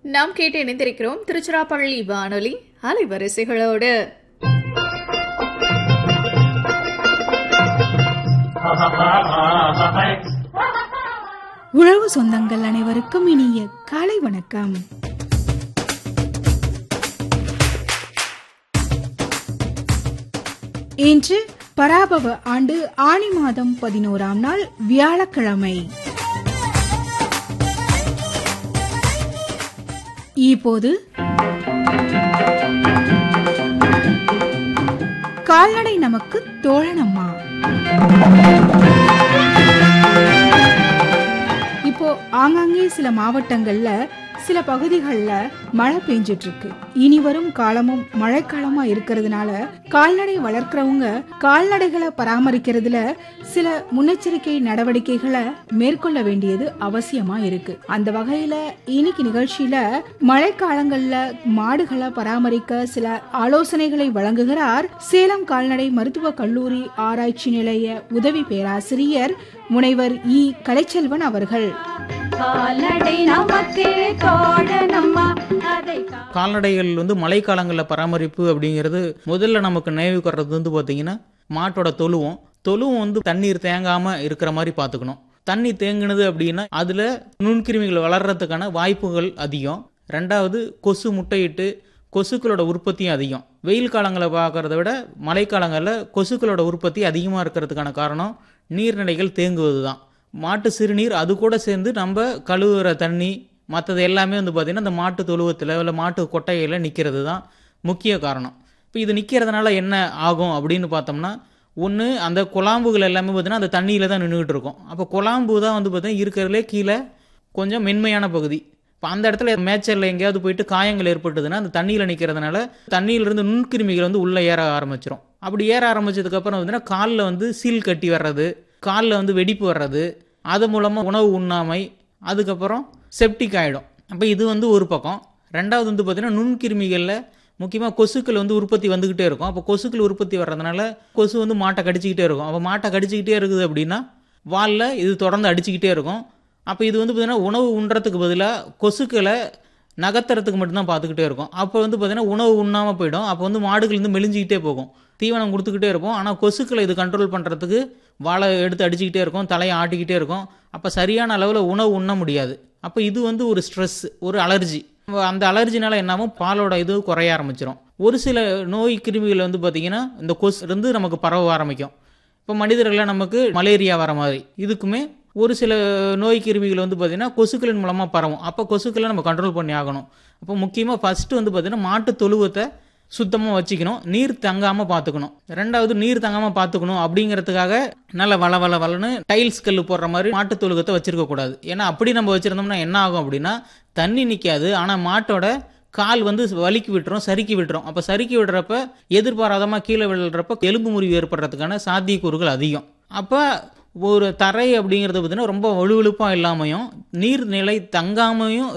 நாம் கேட்டு இணைந்திருக்கிறோம் திருச்சிராப்பள்ளி வானொலி அலைவரிசைகளோடு உழவு சொந்தங்கள் அனைவருக்கும் இனிய காலை வணக்கம் இன்று பராபவ ஆண்டு ஆணி மாதம் பதினோராம் நாள் வியாழக்கிழமை இப்போது கால்நடை நமக்கு தோழனம்மா இப்போ ஆங்காங்கே சில மாவட்டங்கள்ல சில பகுதிகளில் மழை பெஞ்சிட்டு இருக்கு இனி வரும் காலமும் மழைக்காலமா இருக்கிறதுனால கால்நடை வளர்க்குறவங்க கால்நடைகளை பராமரிக்கிறதுல சில முன்னெச்சரிக்கை நடவடிக்கைகளை மேற்கொள்ள வேண்டியது அவசியமா இருக்கு அந்த வகையில இன்னைக்கு நிகழ்ச்சியில மழைக்காலங்கள்ல மாடுகளை பராமரிக்க சில ஆலோசனைகளை வழங்குகிறார் சேலம் கால்நடை மருத்துவக் கல்லூரி ஆராய்ச்சி நிலைய உதவி பேராசிரியர் முனைவர் இ கலைச்செல்வன் அவர்கள் கால்நடை நமக்கு தோழனம்மா அதை கா- கால்நடைகள் வந்து மழைக்காலங்களில் பராமரிப்பு அப்படிங்கிறது முதல்ல நமக்கு நினைவுக்கு வர்றது வந்து பார்த்தீங்கன்னா மாட்டோட தொழுவம் தொழுவம் வந்து தண்ணீர் தேங்காமல் இருக்கிற மாதிரி பார்த்துக்கணும் தண்ணி தேங்குனது அப்படின்னா அதில் நுண்கிருமிகள் வளர்கிறதுக்கான வாய்ப்புகள் அதிகம் ரெண்டாவது கொசு முட்டையிட்டு கொசுக்களோட உற்பத்தியும் அதிகம் வெயில் காலங்களை பார்க்கறத விட மழைக்காலங்களில் கொசுக்களோட உற்பத்தி அதிகமாக இருக்கிறதுக்கான காரணம் நீர்நிலைகள் தேங்குவது தான் மாட்டு சிறுநீர் அது கூட சேர்ந்து நம்ம கழுவுற தண்ணி மற்றது எல்லாமே வந்து பார்த்திங்கன்னா இந்த மாட்டு தொழுவத்தில் இல்லை மாட்டு கொட்டையில் நிற்கிறது தான் முக்கிய காரணம் இப்போ இது நிற்கிறதுனால என்ன ஆகும் அப்படின்னு பார்த்தோம்னா ஒன்று அந்த குழாம்புகள் எல்லாமே பார்த்தீங்கன்னா அந்த தண்ணியில் தான் நின்றுக்கிட்டு இருக்கும் அப்போ குழாம்பு தான் வந்து பார்த்தீங்கன்னா இருக்கிறதுலே கீழே கொஞ்சம் மென்மையான பகுதி இப்போ அந்த இடத்துல மேய்ச்சலில் எங்கேயாவது போயிட்டு காயங்கள் ஏற்பட்டதுன்னா அந்த தண்ணியில் நிற்கிறதுனால தண்ணியிலிருந்து நுண்கிருமிகள் வந்து உள்ளே ஏற ஆரம்பிச்சிடும் அப்படி ஏற ஆரம்பிச்சதுக்கப்புறம் வந்துன்னா காலில் வந்து சீல் கட்டி வர்றது காலில் வந்து வெடிப்பு வர்றது அது மூலமாக உணவு உண்ணாமை அதுக்கப்புறம் செப்டிக் ஆகிடும் அப்போ இது வந்து ஒரு பக்கம் ரெண்டாவது வந்து பார்த்திங்கன்னா நுண்கிருமிகளில் முக்கியமாக கொசுக்கள் வந்து உற்பத்தி வந்துக்கிட்டே இருக்கும் அப்போ கொசுக்கள் உற்பத்தி வர்றதுனால கொசு வந்து மாட்டை கடிச்சிக்கிட்டே இருக்கும் அப்போ மாட்டை கடிச்சிக்கிட்டே இருக்குது அப்படின்னா வாலில் இது தொடர்ந்து அடிச்சுக்கிட்டே இருக்கும் அப்போ இது வந்து பார்த்திங்கன்னா உணவு உண்றதுக்கு பதிலாக கொசுக்களை நகர்த்துறதுக்கு மட்டும்தான் பார்த்துக்கிட்டே இருக்கும் அப்போ வந்து பார்த்திங்கன்னா உணவு உண்ணாமல் போயிடும் அப்போ வந்து மாடுகள் வந்து மெலிஞ்சிக்கிட்டே போகும் தீவனம் கொடுத்துக்கிட்டே இருக்கும் ஆனால் கொசுக்களை இது கண்ட்ரோல் பண்ணுறதுக்கு வாழை எடுத்து அடிச்சுக்கிட்டே இருக்கும் தலையை ஆட்டிக்கிட்டே இருக்கும் அப்போ சரியான அளவில் உணவு உண்ண முடியாது அப்போ இது வந்து ஒரு ஸ்ட்ரெஸ் ஒரு அலர்ஜி அந்த அலர்ஜினால என்னாகும் பாலோட இது குறைய ஆரம்பிச்சிடும் ஒரு சில நோய் கிருமிகள் வந்து பார்த்திங்கன்னா இந்த கொசு இருந்து நமக்கு பரவ ஆரம்பிக்கும் இப்போ மனிதர்களில் நமக்கு மலேரியா வர மாதிரி இதுக்குமே ஒரு சில நோய் கிருமிகள் வந்து பார்த்திங்கன்னா கொசுக்களின் மூலமாக பரவும் அப்போ கொசுக்களை நம்ம கண்ட்ரோல் பண்ணி ஆகணும் அப்போ முக்கியமாக ஃபஸ்ட்டு வந்து பார்த்திங்கன்னா மாட்டு தொழுவத்தை சுத்தமாக வச்சுக்கணும் நீர் தங்காமல் பார்த்துக்கணும் ரெண்டாவது நீர் தங்காமல் பார்த்துக்கணும் அப்படிங்கிறதுக்காக நல்ல வள வள வளன்னு டைல்ஸ் கல் போடுற மாதிரி மாட்டு தொழுகத்தை வச்சிருக்க கூடாது ஏன்னா அப்படி நம்ம வச்சுருந்தோம்னா என்ன ஆகும் அப்படின்னா தண்ணி நிற்காது ஆனால் மாட்டோட கால் வந்து வலிக்கி விட்டுரும் சறுக்கி விட்டுரும் அப்போ சறுக்கி விடுறப்ப எதிர்பாராதமாக கீழே விழுறப்ப எலும்பு முறிவு ஏற்படுறதுக்கான சாத்தியக்கூறுகள் அதிகம் அப்போ ஒரு தரை அப்படிங்கிறது பார்த்தீங்கன்னா ரொம்ப வலுவழுப்பாக இல்லாமையும் நீர்நிலை தங்காமையும்